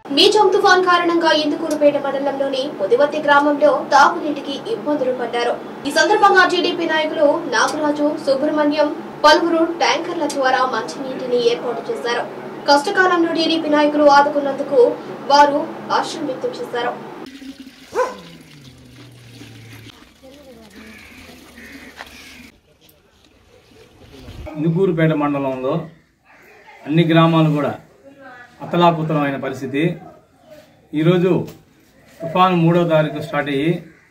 మీచం తుఫాన్ కారణంగా ఇందుకూరుపేట మండలంలోని ముదివత్తి గ్రామంలో తాగునీటికి ఇబ్బందులు పడ్డారు ఈ సందర్భంగా టీడీపీ నాయకులు నాగరాజు సుబ్రహ్మణ్యం పలువురు ట్యాంకర్ల ద్వారా మంచినీటిని ఏర్పాటు చేశారు కష్టకాలంలో టీడీపీ నాయకులు ఆదుకున్నందుకు వారు హర్షం వ్యక్తం చేశారు ఇందుకూరుపేట మండలంలో అన్ని గ్రామాలు కూడా అతలాకుతలమైన పరిస్థితి ఈరోజు తుఫాను మూడో తారీఖు స్టార్ట్ అయ్యి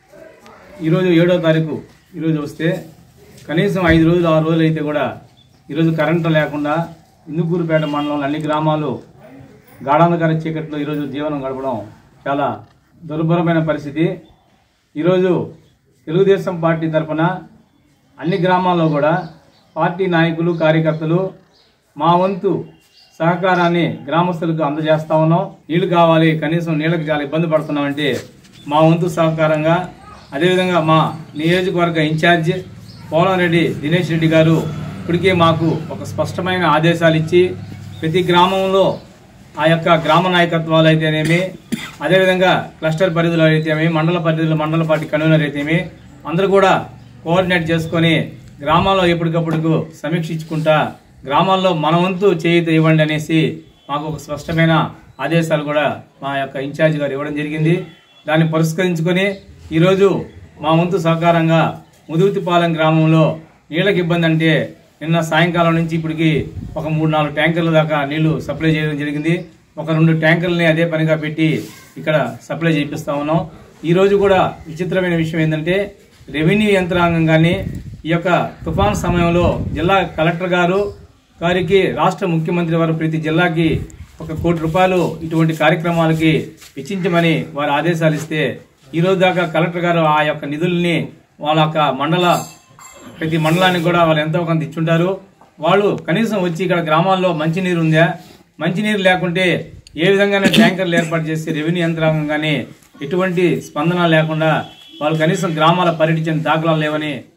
ఈరోజు ఏడో తారీఖు ఈరోజు వస్తే కనీసం ఐదు రోజులు ఆరు రోజులు అయితే కూడా ఈరోజు కరెంటు లేకుండా ఇందుకూరుపేట మండలంలో అన్ని గ్రామాలు గాఢాంధకార చీకట్లో ఈరోజు జీవనం గడపడం చాలా దుర్భరమైన పరిస్థితి ఈరోజు తెలుగుదేశం పార్టీ తరఫున అన్ని గ్రామాల్లో కూడా పార్టీ నాయకులు కార్యకర్తలు మా వంతు సహకారాన్ని గ్రామస్తులకు అందజేస్తా ఉన్నాం నీళ్లు కావాలి కనీసం నీళ్ళకి చాలా ఇబ్బంది పడుతున్నామంటే మా వంతు సహకారంగా అదేవిధంగా మా నియోజకవర్గ ఇన్ఛార్జ్ పోలంరెడ్డి దినేష్ రెడ్డి గారు ఇప్పటికే మాకు ఒక స్పష్టమైన ఆదేశాలు ఇచ్చి ప్రతి గ్రామంలో ఆ యొక్క గ్రామ నాయకత్వాలు అయితేనేమి అదేవిధంగా క్లస్టర్ పరిధిలో అయితేమి మండల పరిధిలో మండల పార్టీ కన్వీనర్ అయితేమి అందరూ కూడా కోఆర్డినేట్ చేసుకొని గ్రామాల్లో ఎప్పటికప్పుడు సమీక్షించుకుంటా గ్రామాల్లో మన వంతు చేయూత ఇవ్వండి అనేసి మాకు ఒక స్పష్టమైన ఆదేశాలు కూడా మా యొక్క ఇన్ఛార్జ్ గారు ఇవ్వడం జరిగింది దాన్ని పురస్కరించుకొని ఈరోజు మా వంతు సహకారంగా ముదుగుతిపాలెం గ్రామంలో నీళ్ళకి ఇబ్బంది అంటే నిన్న సాయంకాలం నుంచి ఇప్పటికి ఒక మూడు నాలుగు ట్యాంకర్ల దాకా నీళ్లు సప్లై చేయడం జరిగింది ఒక రెండు ట్యాంకర్లని అదే పనిగా పెట్టి ఇక్కడ సప్లై చేపిస్తా ఉన్నాం ఈ రోజు కూడా విచిత్రమైన విషయం ఏంటంటే రెవెన్యూ యంత్రాంగం కానీ ఈ యొక్క తుఫాన్ సమయంలో జిల్లా కలెక్టర్ గారు గారికి రాష్ట్ర ముఖ్యమంత్రి వారు ప్రతి జిల్లాకి ఒక కోటి రూపాయలు ఇటువంటి కార్యక్రమాలకి వెచ్చించమని వారు ఆదేశాలు ఇస్తే ఈ రోజు దాకా కలెక్టర్ గారు ఆ యొక్క నిధుల్ని వాళ్ళ యొక్క మండల ప్రతి మండలానికి కూడా వాళ్ళు ఎంతో కొంత ఇచ్చుంటారు వాళ్ళు కనీసం వచ్చి ఇక్కడ గ్రామాల్లో మంచినీరు ఉందా మంచినీరు లేకుంటే ఏ విధంగానే ట్యాంకర్లు ఏర్పాటు చేసి రెవెన్యూ యంత్రాంగం కానీ ఎటువంటి స్పందన లేకుండా వాళ్ళు కనీసం గ్రామాల పర్యటించిన దాఖలాలు లేవని